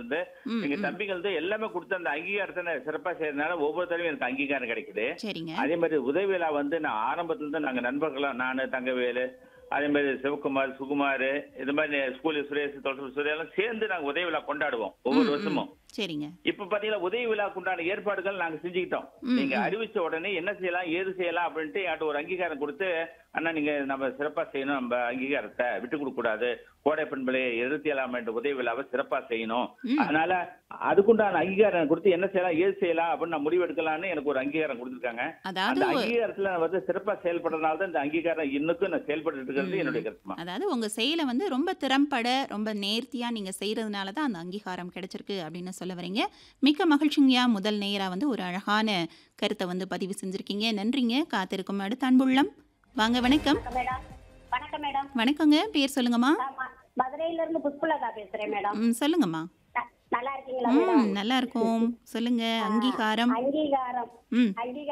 இருந்து ம், எங்க ம். தம்பிகள் இருந்து எல்லாமே கொடுத்து அந்த அங்கீகாரத்தை நான் சிறப்பா செய்யறதுனால ஒவ்வொரு தடவையும் எனக்கு அங்கீகாரம் கிடைக்குது சரிங்க அதே மாதிரி உதவி விழா வந்து நான் ஆரம்பத்துல இருந்து நாங்க நண்பர்களா நானு தங்கவேலு அதே மாதிரி சிவகுமார் சுகுமார் இது மாதிரி ஸ்கூல் சுரேஷ் தொழில் சுரேஷ் எல்லாம் சேர்ந்து நாங்க உதவி விழா கொண்டாடுவோம் ஒவ்வொரு ம், ம். வருஷமும் சரிங்க இப்ப பாத்தீங்கன்னா உதவி விழாக்கு உண்டான ஏற்பாடுகள் நாங்க செஞ்சுக்கிட்டோம் ம், நீங்க ம். அறிவிச்ச உடனே என்ன செய்யலாம் ஏது செய்யலாம் அப்படின்ட்டு என்கிட்ட ஒரு அங்கீகாரம் கொடுத்து அண்ணா நீங்க நம்ம சிறப்பா செய்யணும் நம்ம அங்கீகாரத்தை விட்டு கொடுக்க கூடாது கோடை பெண்பிளை இருபத்தி ஏழாம் ஆண்டு உதவி விழாவை சிறப்பா செய்யணும் ம். அதனால அதுக்குண்டான அங்கீகாரம் கொடுத்து என்ன செய்யலாம் ஏது செய்யலாம் அப்படின்னு நான் முடிவெடுக்கலாம்னு எனக்கு ஒரு அங்கீகாரம் கொடுத்துருக்காங்க அந்த அதாவது ஒ- அங்கீகாரத்துல நான் வந்து சிறப்பா செயல்படுறதுனால தான் இந்த அங்கீகாரம் இன்னுக்கும் நான் செயல்பட்டு இருக்கிறது ம். என்னுடைய கருத்துமா அதாவது உங்க செயலை வந்து ரொம்ப திறம்பட ரொம்ப நேர்த்தியா நீங்க செய்யறதுனால தான் அந்த அங்கீகாரம் கிடைச்சிருக்கு அப்படின்னு சொல்ல வரீங்க மிக்க மகிழ்ச்சிங்கய்யா முதல் நேரா வந்து ஒரு அழகான கருத்தை வந்து பதிவு செஞ்சிருக்கீங்க நன்றிங்க காத்திருக்கும் அடுத்த அன்புள்ளம் வாங்க வணக்கம் வணக்கம் மேடம் வணக்கம் மேடம் வணக்கங்க பேர் சொல்லுங்கம்மா நான் ம- மதுரையில இருந்து புஷ்பலதா பேசுறேன் மேடம் ம் சொல்லுங்கம்மா ந- நல்லா இருக்கீங்களா ம் மேடம் நல்லா இருக்கும் சொல்லுங்க அங்கீகாரம் அங்கீகாரம் ம் அங்கீகாரம்